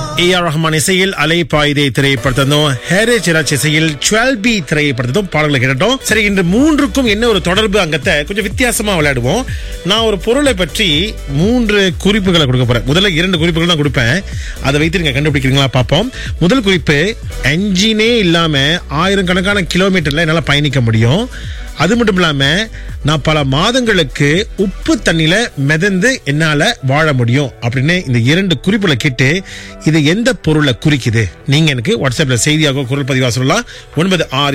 A R Rahman இசையில் அலைப்பாயுதே திரைப்படத்ததும் ஹேரேஜ் ராஜ் இசையில் twelve B திரைப்படத்ததும் பாடல்களை கேட்டோம் சரி இன்று மூன்றுக்கும் என்ன ஒரு தொடர்பு அங்கத்தை கொஞ்சம் வித்தியாசமா விளையாடுவோம் நான் ஒரு பொருளை பற்றி மூன்று குறிப்புகளை கொடுக்க போறேன் முதல்ல இரண்டு குறிப்புகள் தான் கொடுப்பேன் அதை வைத்து நீங்க கண்டுபிடிக்கிறீங்களா பார்ப்போம் முதல் குறிப்பு என்ஜினே இல்லாம ஆயிரம் கணக்கான கிலோமீட்டர்ல என்னால பயணிக்க முடியும் அது மட்டும் இல்லாம நான் பல மாதங்களுக்கு உப்பு தண்ணியில மிதந்து என்னால வாழ முடியும் அப்படின்னு இந்த இரண்டு குறிப்புகளை கேட்டு இது எந்த பொருளை குறிக்குது நீங்க எனக்கு வாட்ஸ்அப்ல செய்தியாக குரல் பதிவா சொல்லலாம் ஒன்பது ஆறு